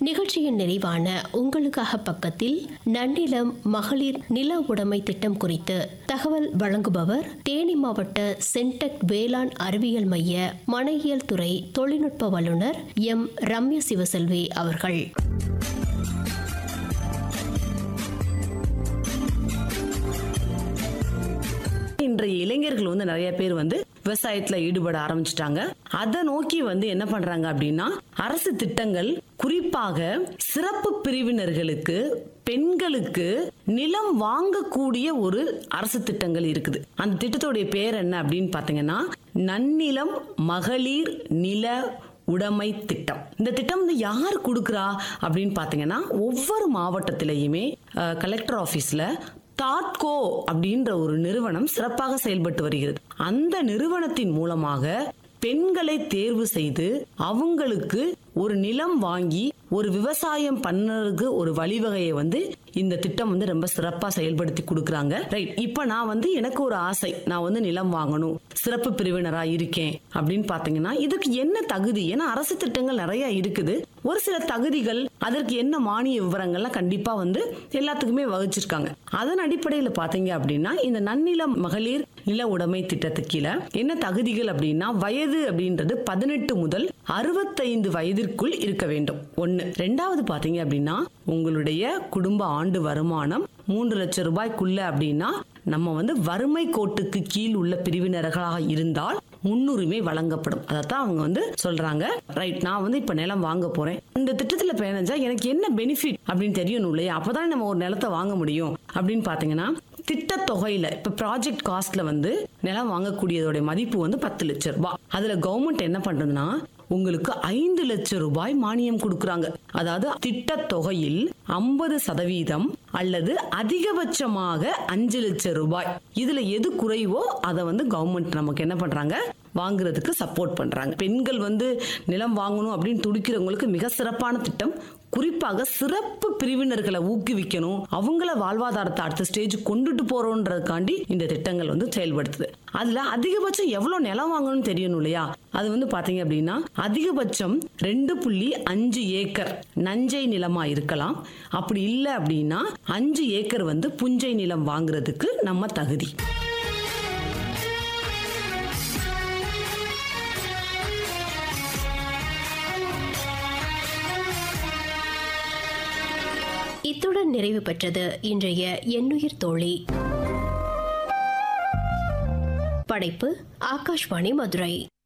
நிகழ்ச்சியின் நிறைவான உங்களுக்காக பக்கத்தில் நன்னிலம் மகளிர் நில உடைமை திட்டம் குறித்து தகவல் வழங்குபவர் தேனி மாவட்ட சென்டெக் வேளாண் அறிவியல் மைய மனையியல் துறை தொழில்நுட்ப வல்லுநர் எம் ரம்ய சிவசெல்வி அவர்கள் இன்றைய இளைஞர்கள் வந்து நிறைய பேர் வந்து விவசாயத்துல ஈடுபட ஆரம்பிச்சிட்டாங்க அதை நோக்கி வந்து என்ன பண்றாங்க அப்படின்னா அரசு திட்டங்கள் குறிப்பாக சிறப்பு பிரிவினர்களுக்கு பெண்களுக்கு நிலம் வாங்கக்கூடிய ஒரு அரசு திட்டங்கள் இருக்குது அந்த திட்டத்துடைய பேர் என்ன அப்படின்னு பாத்தீங்கன்னா நன்னிலம் மகளிர் நில உடைமை திட்டம் இந்த திட்டம் வந்து யார் கொடுக்குறா அப்படின்னு பாத்தீங்கன்னா ஒவ்வொரு மாவட்டத்திலையுமே அஹ், கலெக்டர் ஆபீஸ்ல தாட்கோ அப்படின்ற ஒரு நிறுவனம் சிறப்பாக செயல்பட்டு வருகிறது அந்த நிறுவனத்தின் மூலமாக பெண்களை தேர்வு செய்து அவங்களுக்கு ஒரு நிலம் வாங்கி ஒரு விவசாயம் பண்ணறதுக்கு ஒரு வழிவகையை வந்து இந்த திட்டம் வந்து ரொம்ப சிறப்பா செயல்படுத்தி கொடுக்கறாங்க ரைட் இப்ப நான் வந்து எனக்கு ஒரு ஆசை நான் வந்து நிலம் வாங்கணும் சிறப்பு பிரிவினரா இருக்கேன் அப்படின்னு பாத்தீங்கன்னா இதுக்கு என்ன தகுதி ஏன்னா அரசு திட்டங்கள் நிறைய இருக்குது ஒரு சில தகுதிகள் அதற்கு என்ன மானிய விவரங்கள்லாம் கண்டிப்பா வந்து எல்லாத்துக்குமே வகுச்சிருக்காங்க அதன் அடிப்படையில் பாத்தீங்க அப்படின்னா இந்த நன்னிலம் மகளிர் நில உடைமை திட்டத்துக்கு கீழே என்ன தகுதிகள் அப்படின்னா வயது அப்படின்றது பதினெட்டு முதல் அறுபத்தைந்து வயதிற்குள் இருக்க வேண்டும் ஒண்ணு ரெண்டாவது பாத்தீங்க அப்படின்னா உங்களுடைய குடும்ப ஆண்டு வருமானம் மூன்று லட்சம் ரூபாய்க்குள்ள அப்படின்னா நம்ம வந்து வறுமை கோட்டுக்கு கீழ் உள்ள பிரிவினர்களாக இருந்தால் முன்னுரிமை வழங்கப்படும் அதைத்தான் அவங்க வந்து சொல்றாங்க ரைட் நான் வந்து இப்ப நிலம் வாங்க போறேன் இந்த திட்டத்துல பயணிச்சா எனக்கு என்ன பெனிஃபிட் அப்படின்னு தெரியணும் இல்லையா அப்பதான் நம்ம ஒரு நிலத்தை வாங்க முடியும் அப்படின்னு பாத்தீங்கன்னா திட்ட தொகையில இப்ப ப்ராஜெக்ட் காஸ்ட்ல வந்து நிலம் வாங்கக்கூடியதோட மதிப்பு வந்து பத்து லட்சம் ரூபாய் அதுல கவர்மெண்ட் என்ன பண்றதுன்னா உங்களுக்கு ஐந்து லட்சம் ரூபாய் மானியம் கொடுக்கறாங்க அதாவது திட்ட தொகையில் ஐம்பது சதவீதம் அல்லது அதிகபட்சமாக அஞ்சு லட்சம் ரூபாய் இதுல எது குறைவோ அதை வந்து கவர்மெண்ட் நமக்கு என்ன பண்றாங்க வாங்குறதுக்கு சப்போர்ட் பண்றாங்க பெண்கள் வந்து நிலம் வாங்கணும் அப்படின்னு துடிக்கிறவங்களுக்கு மிக சிறப்பான திட்டம் குறிப்பாக சிறப்பு பிரிவினர்களை ஊக்குவிக்கணும் அவங்கள வாழ்வாதாரத்தை அடுத்த ஸ்டேஜ் கொண்டுட்டு போறோன்றதுக்காண்டி இந்த திட்டங்கள் வந்து செயல்படுத்துது அதுல அதிகபட்சம் எவ்வளவு நிலம் வாங்கணும்னு தெரியணும் இல்லையா அது வந்து பாத்தீங்க அப்படின்னா அதிகபட்சம் ரெண்டு புள்ளி அஞ்சு ஏக்கர் நஞ்சை நிலமா இருக்கலாம் அப்படி இல்லை அப்படின்னா அஞ்சு ஏக்கர் வந்து புஞ்சை நிலம் வாங்குறதுக்கு நம்ம தகுதி இத்துடன் நிறைவு பெற்றது இன்றைய எண்ணுயிர் தோழி படைப்பு ஆகாஷ்வாணி மதுரை